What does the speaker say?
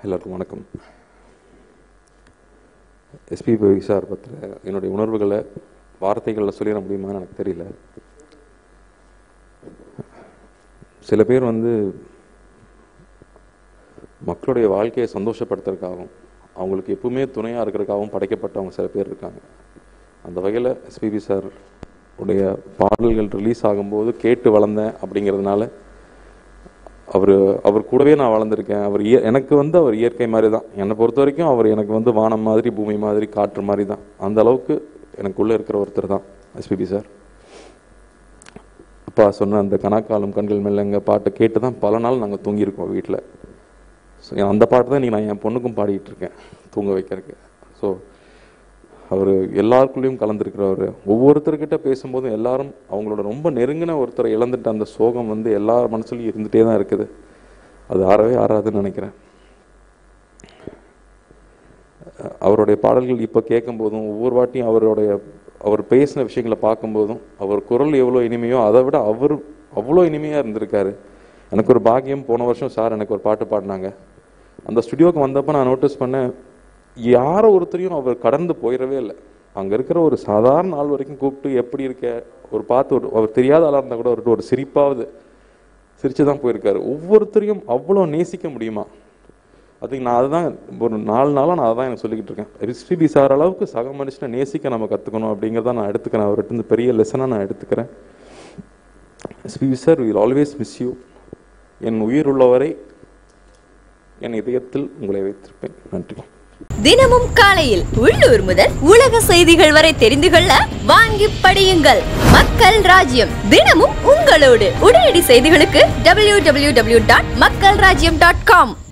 எல்லாருக்கும் வணக்கம் SPB sir பற்றின என்னுடைய உணர்வுகளை வார்த்தைகளில் சொல்லிட முடியுமான்னு எனக்கு தெரியல சில பேர் வந்து மக்களுடைய வாழ்க்கையை சந்தோஷப்படுத்துறதுக்காகவும் அவங்களுக்கு எப்பவுமே துணையாக இருக்கிறதுக்காகவும் படைக்கப்பட்டவங்க சில பேர் இருக்காங்க அந்த வகையில் எஸ்பிபி சார் உடைய பாடல்கள் ரிலீஸ் ஆகும்போது கேட்டு வளர்ந்தேன் அப்படிங்கிறதுனால அவர் அவர் கூடவே நான் வளர்ந்துருக்கேன் அவர் இய எனக்கு வந்து அவர் இயற்கை மாதிரி தான் என்னை பொறுத்த வரைக்கும் அவர் எனக்கு வந்து வானம் மாதிரி பூமி மாதிரி காற்று மாதிரி தான் அந்த அளவுக்கு எனக்குள்ளே இருக்கிற ஒருத்தர் தான் எஸ்பிபி சார் அப்பா சொன்ன அந்த கணக்காலம் கண்கள் மெல்லங்க பாட்டை கேட்டு தான் பல நாள் நாங்கள் தூங்கியிருக்கோம் வீட்டில் ஸோ அந்த பாட்டு தான் இன்னைக்கு நான் என் பொண்ணுக்கும் பாடிட்டு இருக்கேன் தூங்க வைக்கிறதுக்கு ஸோ அவர் எல்லாருக்குள்ளேயும் கலந்துருக்கிறவர் ஒவ்வொருத்தர்கிட்ட பேசும்போதும் எல்லாரும் அவங்களோட ரொம்ப நெருங்கின ஒருத்தரை இழந்துட்ட அந்த சோகம் வந்து எல்லார் மனசுலையும் இருந்துகிட்டே தான் இருக்குது அது ஆறவே ஆறாதுன்னு நினைக்கிறேன் அஹ் அவருடைய பாடல்கள் இப்போ கேட்கும்போதும் ஒவ்வொரு வாட்டியும் அவருடைய அவர் பேசின விஷயங்களை பார்க்கும்போதும் அவர் குரல் எவ்வளோ இனிமையோ அதை விட அவர் அவ்வளோ இனிமையாக இருந்திருக்காரு எனக்கு ஒரு பாக்கியம் போன வருஷம் சார் எனக்கு ஒரு பாட்டு பாடினாங்க அந்த ஸ்டுடியோக்கு வந்தப்போ நான் நோட்டீஸ் பண்ணேன் யாரோ ஒருத்தரையும் அவர் கடந்து போயிடவே இல்லை அங்கே இருக்கிற ஒரு சாதாரண ஆள் வரைக்கும் கூப்பிட்டு எப்படி இருக்க ஒரு பார்த்து ஒரு அவர் தெரியாத ஆளாக இருந்தால் கூட அவர்கிட்ட ஒரு சிரிப்பாவது சிரிச்சு தான் போயிருக்காரு ஒவ்வொருத்தரையும் அவ்வளோ நேசிக்க முடியுமா அதுக்கு நான் அதுதான் ஒரு நாலு நாளாக நான் அதான் எனக்கு சொல்லிக்கிட்டு இருக்கேன் எஸ்பிபி சார் அளவுக்கு சக மனுஷனை நேசிக்க நம்ம கற்றுக்கணும் அப்படிங்கிறத நான் எடுத்துக்கிறேன் அவர்கிட்ட இருந்து பெரிய லெசனாக நான் எடுத்துக்கிறேன் SPB sir will always miss you என் உயிர் உள்ளவரை என் இதயத்தில் உங்களை வைத்திருப்பேன் நன்றி தினமும் காலையில் உள்ளூர் முதல் உலக செய்திகள் வரை தெரிந்து கொள்ள வாங்கி படியுங்கள் மக்கள் ராஜ்யம் தினமும் உங்களோடு உடனடி செய்திகளுக்கு www.மக்கள்ராஜ்யம்.com டாட் மக்கள் ராஜ்யம் டாட் காம்